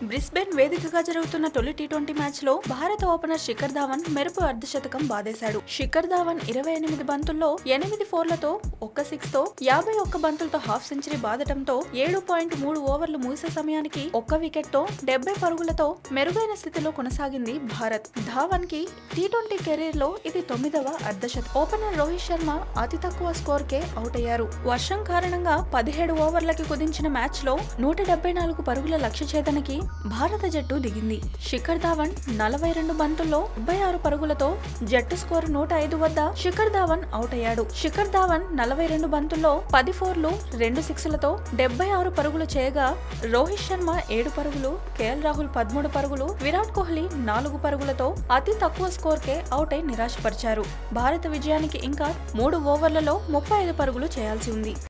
Brisbane వేదికగా జరుగుతున్న తొలి టీ ట్వంటీ మ్యాచ్ లో భారత ఓపెనర్ శిఖర్ ధావన్ మెరుపు అర్ధశతకం బాదేశాడు శిఖర్ ధావన్ ఇరవై ఎనిమిది బంతుల్లో ఎనిమిది ఫోర్లతో ఒక్క సిక్స్ తో యాభై ఒక్క బంతులతో హాఫ్ సెంచరీ బాదటంతో ఏడు పాయింట్ మూడు ఓవర్లు ముగిసే సమయానికి ఒక్క వికెట్ తో డెబ్బై పరుగులతో మెరుగైన స్థితిలో కొనసాగింది భారత్ ధావన్ కి టీ ట్వంటీ కెరీర్ లో ఇది తొమ్మిదవ అర్ధశత ఓపెనర్ రోహిత్ శర్మ అతి తక్కువ స్కోర్ కే అవుట్ అయ్యారు వర్షం కారణంగా పదిహేడు ఓవర్లకి కుదించిన మ్యాచ్ లో నూట డెబ్బై నాలుగు పరుగుల లక్ష్య ఛేదనకి భారత జట్టు దిగింది శిఖర్ ధావన్ నలభై రెండు బంతుల్లో డెబ్బై ఆరు పరుగులతో జట్టు స్కోర్ నూట ఐదు వద్ద శిఖర్ ధావన్ అవుట్ అయ్యాడు శిఖర్ ధావన్ నలభై రెండు బంతుల్లో పది ఫోర్లు రెండు సిక్స్లతో డెబ్బై ఆరు పరుగులు చేయగా రోహిత్ శర్మ ఏడు పరుగులు కేఎల్ రాహుల్ పదమూడు పరుగులు విరాట్ కోహ్లీ నాలుగు పరుగులతో అతి తక్కువ స్కోర్ కే అవుట్ అయి నిరాశపరిచారు భారత విజయానికి ఇంకా మూడు ఓవర్లలో ముప్పై ఐదు పరుగులు చేయాల్సి ఉంది